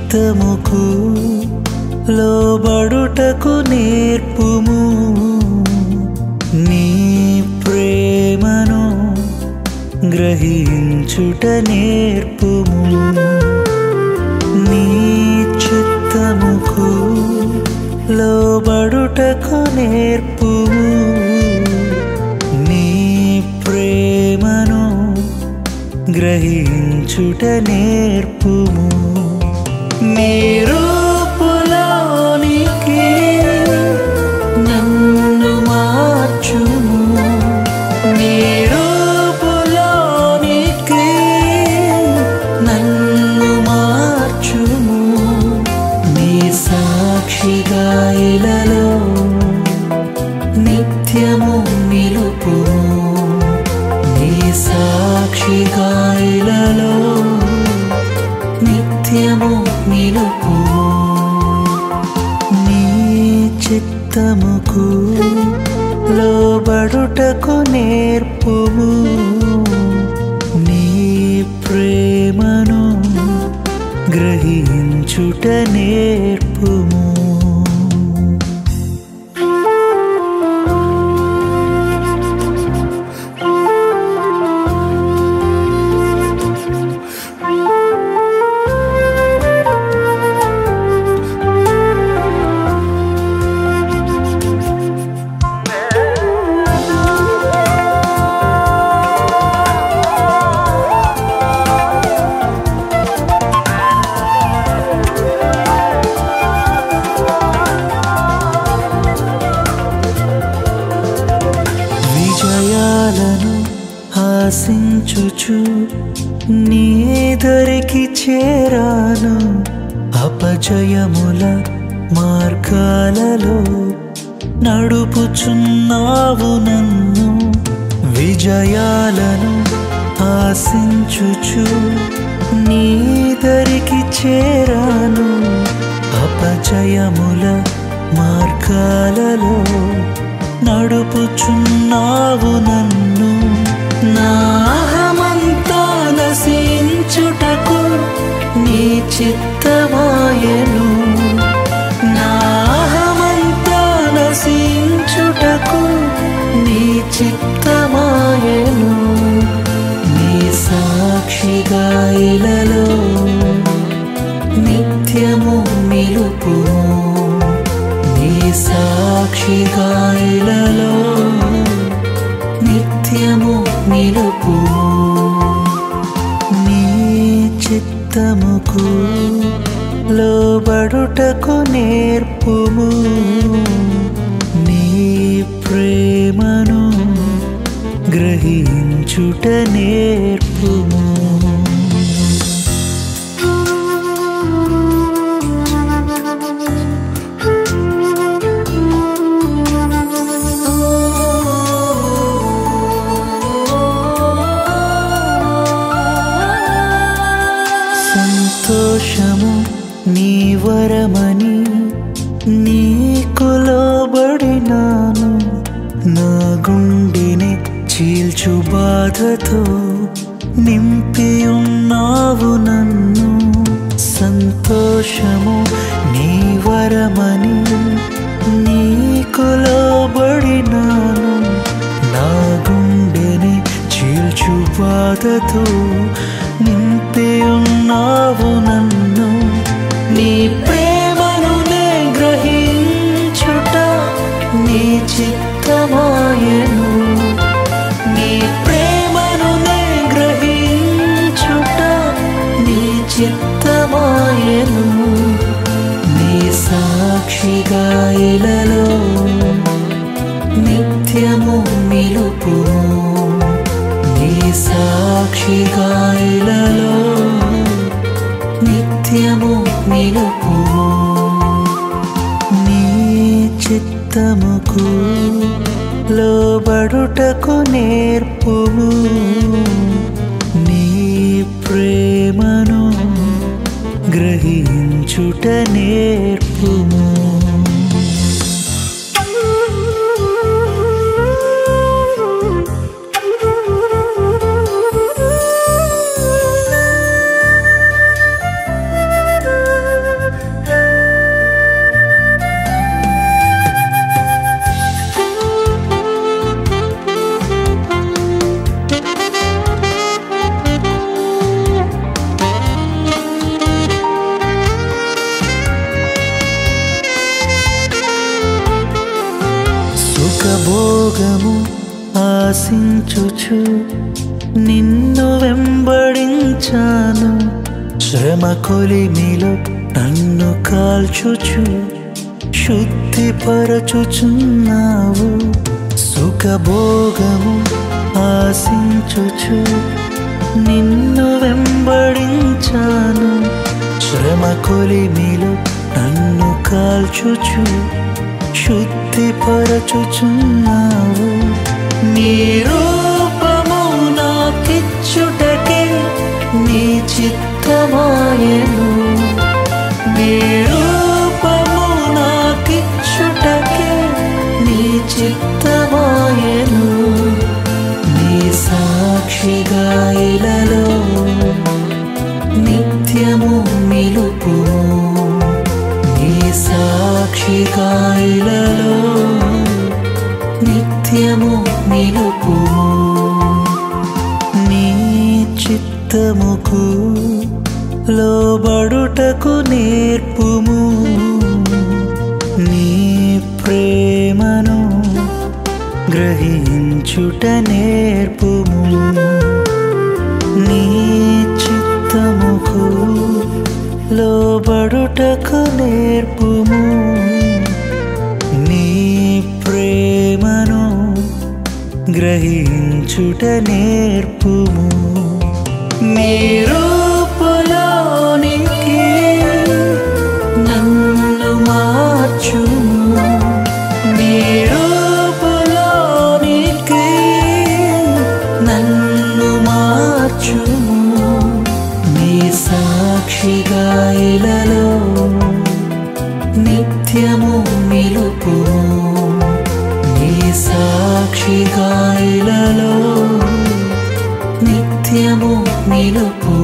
చిత్తముకు లోబడుటకు నేర్పుము నీ ప్రేమను గ్రహించుట నేర్పుము నీ చిత్తముకు లోబడుటకు నేర్పుము నీ ప్రేమను గ్రహించుట నేర్పుము నీ రూపులోనికి నన్ను మార్చుము నీ రూపులోనికి నన్ను మార్చుము నీ సాక్షిగా ఇలలో నిత్యము నిలుపుము నీ సాక్షిగా ఇలలో నిత్యము నిలుపు నీ చిత్తముకు లోబడుటకు నేర్పుము నీ ప్రేమను గ్రహించుట నేర్పుము విజయాలను ఆశించుచు నీ దరికి చేరాను అపజయముల మార్గాలలో నడుపుచున్నావు నన్ను విజయాలను ఆశించుచు నీ దరికి చేరాను అపజయముల మార్గాలలో నడుపుచున్నావు నన్ను నాహమంతా నశించుటకు నీ చిత్తమాయను నాహమంతా నశించుటకు నీ చిత్తమాయను నీ సాక్షిగా ఇలలో నిత్యము నిలుపు నీ సాక్షిగా ఇలలో నిత్యము నిలుపు నీ చిత్తముకు లోబడుటకు నేర్పుము నీ ప్రేమను గ్రహించుట నేర్పుము సంతోషము నీ వరమని నీకు లోబడినాను నా గుండెని చీల్చు బాధతో నింపి ఉన్నావు నన్ను సంతోషము నీ వరమని నీకు లోబడినాను నా గుండెని చీల్చు బాధతో నింపి ఉన్నావు నన్ను నీ ప్రేమను నే గ్రహించుట నీ చిత్తమాయను నీ ప్రేమను నే గ్రహించుట నీ చిత్తమాయను నీ సాక్షిగా ఇలలో నిత్యము నిలుపు నీ సాక్షిగా ఇలలో నిత్యము నిలుపు నీ చిత్తముకు లోబడుటకు నేర్పుము నీ ప్రేమను గ్రహించుట నేర్పుము సుఖభోగము ఆశించుచు నిన్ను వెంబడించాను శ్రమ కొలిమిలో నన్ను కాల్చుచు శుద్ధిపరచుచున్నావు సుఖభోగము ఆశించుచు నిన్ను వెంబడించాను శ్రమ కొలిమిలో నన్ను కాల్చుచు శుద్ధిపరచుచున్నావు నీ రూపము నాకిచ్చుటకే నీ చిత్తమాయను నీ రూపము నాకిచ్చుటకే నీ చిత్తమాయను నీ సాక్షిగా ఇలలో నిత్యము నిలుపు నీ సాక్షిగా ఇలలో నిత్యము నిలుపు నీ చిత్తముకు లోబడుటకు నేర్పుము నీ ప్రేమను గ్రహించుట నేర్పుము నీ చిత్తముకు లోబడుటకు నేర్పుము నీ ప్రేమను గ్రహించుట నేర్పుము నీ రూపులోనికి నన్ను మార్చుము నీ రూపులోనికి నన్ను మార్చుము నీ సాక్షిగా ఇలలో నిత్యము నిలుపు నీ సాక్షిగా ఇలలో నిత్యము నిలుపు